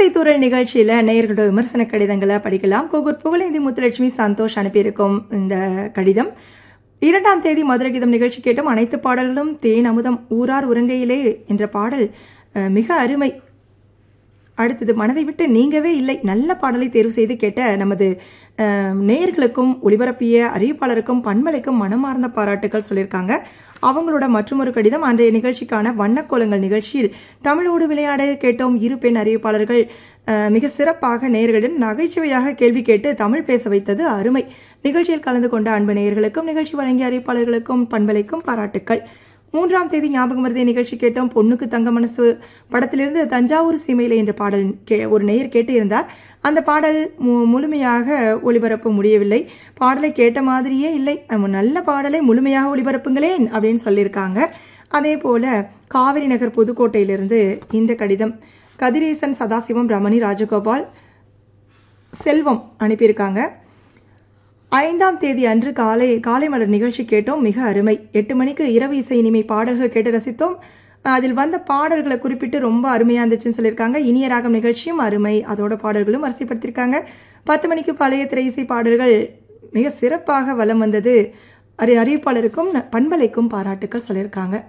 இசைத்தூரல் நிகழ்ச்சியில் நேயர்களோட விமர்சன கடிதங்களை படிக்கலாம் கோகூர் புகழேந்தி முத்துலட்சுமி சந்தோஷ் அனுப்பியிருக்கும் இந்த கடிதம் இரண்டாம் தேதி மதுரை கீதம் நிகழ்ச்சி கேட்டும் அனைத்து பாடல்களும் தேன் அமுதம் ஊரார் உறங்கையிலே என்ற பாடல் அஹ், மிக அருமை அடுத்தது மனதை விட்டு நீங்கவே இல்லை நல்ல பாடலை தேர்வு செய்து கேட்ட நமது அஹ், நேயர்களுக்கும் ஒளிபரப்பிய அறிவிப்பாளருக்கும் பண்பலைக்கும் மனமார்ந்த பாராட்டுகள் சொல்லியிருக்காங்க அவங்களோட மற்றொரு கடிதம் அன்றைய நிகழ்ச்சிக்கான வண்ணக்கோலங்கள் நிகழ்ச்சியில் தமிழோடு விளையாட கேட்டோம் இரு பெண் அறிவிப்பாளர்கள் அஹ், மிக சிறப்பாக நேயர்களிடம் நகைச்சுவையாக கேள்வி கேட்டு தமிழ் பேச வைத்தது அருமை நிகழ்ச்சியில் கலந்து கொண்ட அன்பு நேயர்களுக்கும் நிகழ்ச்சி வழங்கிய அறிவிப்பாளர்களுக்கும் பண்பலைக்கும் பாராட்டுக்கள் மூன்றாம் தேதி ஞாபகம் வருதே நிகழ்ச்சி கேட்டோம் பொண்ணுக்கு தங்க மனசு படத்திலிருந்து தஞ்சாவூர் சீமையில என்ற பாடல் கே ஒரு நேயர் கேட்டு இருந்தார் அந்த பாடல் மு- முழுமையாக ஒளிபரப்ப முடியவில்லை பாடலை கேட்ட மாதிரியே இல்லை நம்ம நல்ல பாடலை முழுமையாக ஒளிபரப்புங்களேன் அப்படின்னு சொல்லியிருக்காங்க அதே போல காவிரி நகர் புதுக்கோட்டையிலிருந்து இந்த கடிதம் கதிரேசன் சதாசிவம் ரமணி ராஜகோபால் செல்வம் அனுப்பியிருக்காங்க ஐந்தாம் தேதி அன்று காலை காலை மலர் நிகழ்ச்சி கேட்டோம் மிக அருமை எட்டு மணிக்கு இரவு இசை இனிமை பாடல்கள் கேட்டு ரசித்தோம் அதில் வந்த பாடல்களை குறிப்பிட்டு ரொம்ப அருமையாக இருந்துச்சுன்னு சொல்லியிருக்காங்க இனிய ராகம் நிகழ்ச்சியும் அருமை அதோட பாடல்களும் வரிசைப்படுத்தியிருக்காங்க பத்து மணிக்கு பழைய திரை இசை பாடல்கள் மிக சிறப்பாக வலம் வந்தது அறி அறிவிப்பாளருக்கும் ந- பண்பலைக்கும் பாராட்டுக்கள் சொல்லியிருக்காங்க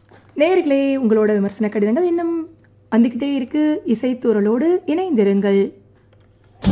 நேயர்களே உங்களோட விமர்சன கடிதங்கள் இன்னும் வந்துக்கிட்டே இருக்கு இசைத்தூரலோடு இணைந்திருங்கள்